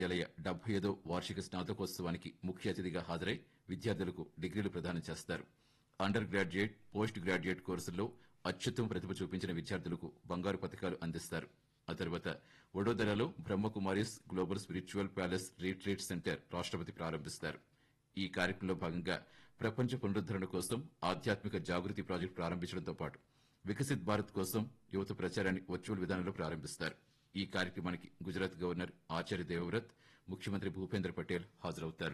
విద్యాలయ డెబ్బై ఐదో వార్షిక స్నాతకోత్సవానికి ముఖ్య అతిథిగా హాజరై విద్యార్థులకు డిగ్రీలు ప్రదానం చేస్తారు అండర్ గ్రాడ్యుయేట్ పోస్ట్ గ్రాడ్యుయేట్ కోర్సుల్లో అత్యుత్తమ ప్రతిభ చూపించిన విద్యార్థులకు బంగారు పథకాలు అందిస్తారు ఆ తర్వాత వడోదరాలో Brahmakumaris global spiritual palace retreat centre రాష్ట్రపతి ప్రారంభిస్తారు ఈ కార్యక్రమంలో భాగంగా ప్రపంచ పునరుద్దరణ కోసం ఆధ్యాత్మిక జాగృతి ప్రాజెక్టు ప్రారంభించడంతో పాటు వికసిత్ భారత్ కోసం యువత ప్రచారాన్ని వర్చువల్ విధానంలో ప్రారంభిస్తారు ఈ కార్యక్రమానికి గుజరాత్ గవర్నర్ ఆచార్య దేవవ్రత్ ముఖ్యమంత్రి భూపేంద్ర పటేల్ హాజరవుతారు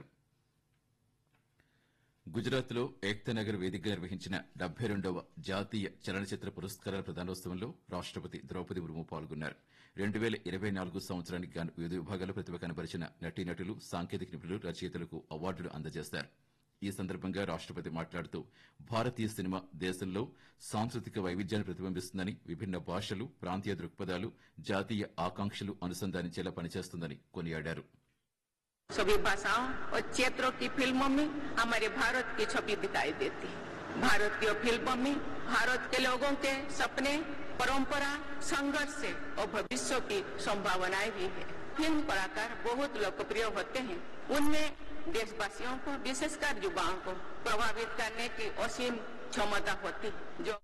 గుజరాత్ లో ఏక్తానగర్ వేదికగా నిర్వహించిన డెబ్బై రెండవ జాతీయ చలనచిత్ర పురస్కారాల ప్రదానోత్సవంలో రాష్ట్రపతి ద్రౌపది ముర్ము పాల్గొన్నారు రెండు వేల ఇరవై నాలుగు సంవత్సరానికి గాను వివిధ విభాగాల్లో ప్రతిభ కనబరిచిన నటీనటులు సాంకేతిక నిపుణులు రచయితలకు అవార్డులు అందజేస్తారు ఈ సందర్భంగా రాష్ట్రపతి మాట్లాడుతూ భారతీయ సినిమా దేశంలో సాంస్కృతిక వైవిధ్యాన్ని ప్రతిబింబిస్తుందని విభిన్న భాషలు ప్రాంతీయ దృక్పథాలు జాతీయ ఆకాంక్షలు అనుసంధానించేలా పనిచేస్తుందని కొనియాడారు सभी भाषाओं और क्षेत्रों की फिल्मों में हमारे भारत की छवि दिखाई देती है भारतीय फिल्मों में भारत के लोगों के सपने परंपरा संघर्ष से और भविष्य की संभावनाएं भी है फिल्म कलाकार बहुत लोकप्रिय होते हैं उनमें देशवासियों को विशेषकर युवाओं को प्रभावित करने की असीम क्षमता होती है जो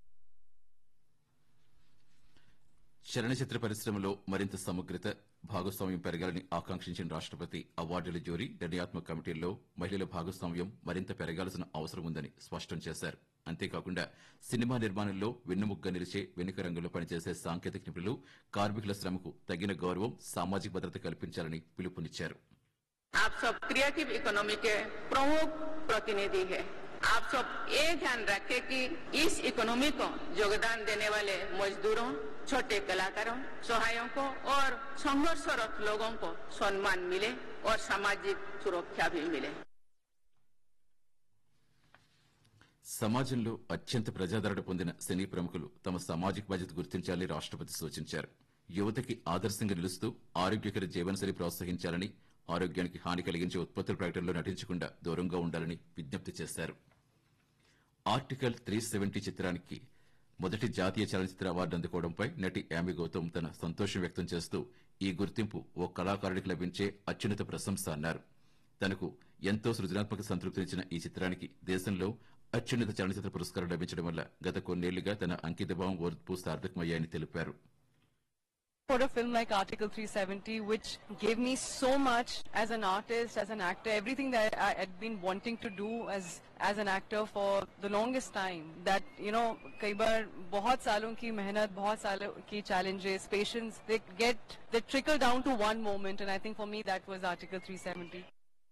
చలనచిత్ర పరిశ్రమలో మరింత సమగ్రత భాగస్వామ్యం పెరగాలని ఆకాంక్షించిన రాష్ట్రపతి అవార్డుల జోరీ నిర్ణయాత్మక కమిటీల్లో మహిళల భాగస్వామ్యం మరింత పెరగాల్సిన అవసరం ఉందని స్పష్టం చేశారు అంతేకాకుండా సినిమా నిర్మాణంలో వెన్నుముగ్గా నిలిచే వెనుక రంగంలో పనిచేసే సాంకేతిక నిపుణులు కార్మికుల శ్రమకు తగిన గౌరవం సామాజిక భద్రత కల్పించాలని పిలుపునిచ్చారు आप सब क्रिएटिव इकोनॉमी के प्रमुख प्रतिनिधि है आप सब ये ध्यान रखें कि इस इकोनॉमी को योगदान देने वाले मजदूरों छोटे कलाकारों सहायकों और संघर्षरत लोगों को सम्मान मिले और सामाजिक सुरक्षा भी मिले సమాజంలో అత్యంత ప్రజాదరణ పొందిన సినీ ప్రముఖులు తమ సామాజిక బాధ్యత గుర్తించాలని రాష్ట్రపతి సూచించారు యువతకి ఆదర్శంగా నిలుస్తూ ఆరోగ్యకర జీవనశైలి ప్రోత్సహించాలని ఆరోగ్యానికి హాని కలిగించే ఉత్పత్తుల ప్రకటనలో నటించకుండా దూరంగా ఉండాలని విజ్ఞప్తి చేశారు ఆర్టికల్ త్రీ సెవెంటీ చిత్రానికి మొదటి జాతీయ చలనచిత్ర అవార్డు అందుకోవడంపై నటి యామి గౌతమ్ తన సంతోషం వ్యక్తం చేస్తూ ఈ గుర్తింపు ఓ కళాకారుడికి లభించే అత్యున్నత ప్రశంస అన్నారు తనకు ఎంతో సృజనాత్మక సంతృప్తినిచ్చిన ఈ చిత్రానికి దేశంలో అత్యున్నత చలనచిత్ర పురస్కారం లభించడం వల్ల గత కొన్నేళ్లుగా తన అంకితభావం ఓర్పు సార్థకమయ్యాయని తెలిపారు for a film like Article 370, which gave me so much as an artist, as an actor, everything that I had been wanting to do as as an actor for the longest time. That you know, कई बार बहुत सालों की मेहनत, बहुत सालों की challenges, patience, they get they trickle down to one moment, and I think for me that was Article 370.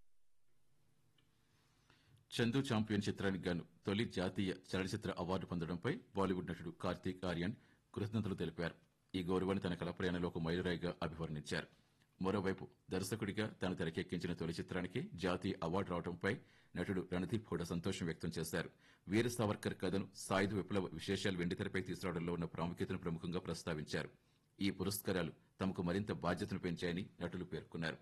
Chandu champion చిత్రానికి గాను తొలి జాతీయ చలనచిత్ర అవార్డు పొందడంపై బాలీవుడ్ నటుడు కార్తీక్ ఆర్యన్ కృతజ్ఞతలు తెలిపారు ఈ గౌరవాన్ని తన కళ ప్రయాణంలో ఒక మైలురాయిగా అభివర్ణించారు మరోవైపు దర్శకుడిగా తాను తెరకెక్కించిన తొలి చిత్రానికి జాతీయ అవార్డు రావడంపై నటుడు రణదీప్ కూడా సంతోషం వ్యక్తం చేశారు వీర సావర్కర్ కథను సాయుధ విప్లవ విశేషాలు వెండితెరపై తీసుకురావడంలో ఉన్న ప్రాముఖ్యతను ప్రముఖంగా ప్రస్తావించారు ఈ పురస్కారాలు తమకు మరింత బాధ్యతను పెంచాయని నటులు పేర్కొన్నారు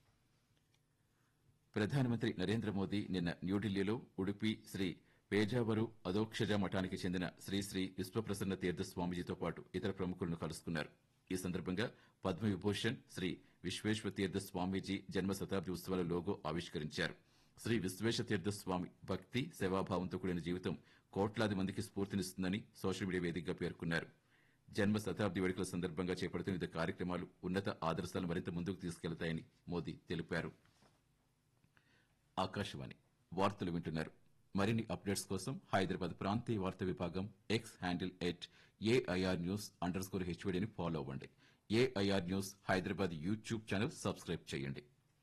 ప్రధానమంత్రి నరేంద్ర మోదీ నిన్న న్యూఢిల్లీలో ఉడుపి శ్రీ పేజావరు అదోక్షజ మఠానికి చెందిన శ్రీ శ్రీ విశ్వప్రసన్న తీర్థ స్వామీజీతో పాటు ఇతర ప్రముఖులను కలుసుకున్నారు ఈ సందర్భంగా పద్మవిభూషణ్ శ్రీ విశ్వేశ్వ తీర్థ స్వామీజీ జన్మ శతాబ్ది ఉత్సవాల లోగో ఆవిష్కరించారు శ్రీ విశ్వేశ తీర్థ స్వామి భక్తి సేవాభావంతో కూడిన జీవితం కోట్లాది మందికి స్ఫూర్తినిస్తుందని సోషల్ మీడియా వేదికగా పేర్కొన్నారు జన్మ శతాబ్ది వేడుకల సందర్భంగా చేపడుతున్న వివిధ కార్యక్రమాలు ఉన్నత ఆదర్శాలు మరింత ముందుకు తీసుకెళ్తాయని మోదీ తెలిపారు ఆకాశవాణి వార్తలు వింటున్నారు మరిన్ని అప్డేట్స్ కోసం హైదరాబాద్ ప్రాంతీయ వార్తా విభాగం X handle at AIR news under score హెచ్వీడీని ఫాలో అవ్వండి AIR news Hyderabad YouTube channel subscribe చేయండి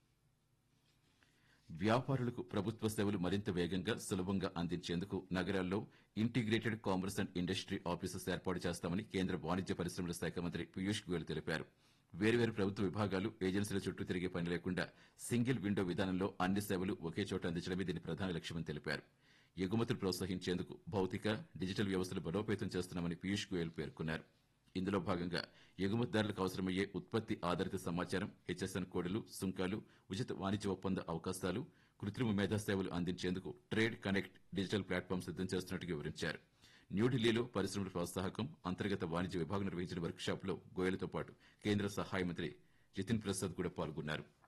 వ్యాపారులకు ప్రభుత్వ సేవలు మరింత వేగంగా సులభంగా అందించేందుకు నగరాల్లో integrated commerce and industry offices ఏర్పాటు చేస్తామని కేంద్ర వాణిజ్య పరిశ్రమల శాఖ మంత్రి పీయూష్ గోయల్ తెలిపారు వేర్వేరు ప్రభుత్వ విభాగాలు ఏజెన్సీల చుట్టూ తిరిగే పని లేకుండా సింగిల్ విండో విధానంలో అన్ని సేవలు ఒకే చోట అందించడమే దీని ప్రధాన లక్ష్యమని తెలిపారు ఎగుమతులు ప్రోత్సహించేందుకు భౌతిక డిజిటల్ వ్యవస్థలు బలోపేతం చేస్తున్నామని పీయూష్ గోయల్ పేర్కొన్నారు ఇందులో భాగంగా ఎగుమతిదారులకు అవసరమయ్యే ఉత్పత్తి ఆధారిత సమాచారం హెచ్ఎస్ఎన్ కోడ్లు సుంకాలు ఉచిత వాణిజ్య ఒప్పంద అవకాశాలు కృత్రిమ మేధా సేవలు అందించేందుకు ట్రేడ్ కనెక్ట్ డిజిటల్ ప్లాట్ఫామ్ సిద్దం చేస్తున్నట్టు వివరించారు న్యూఢిల్లీలో పరిశ్రమల ప్రోత్సాహకం అంతర్గత వాణిజ్య విభాగం నిర్వహించిన వర్క్ షాప్ లో గోయలతో పాటు కేంద్ర సహాయ మంత్రి జితిన్ ప్రసాద్ కూడా పాల్గొన్నారు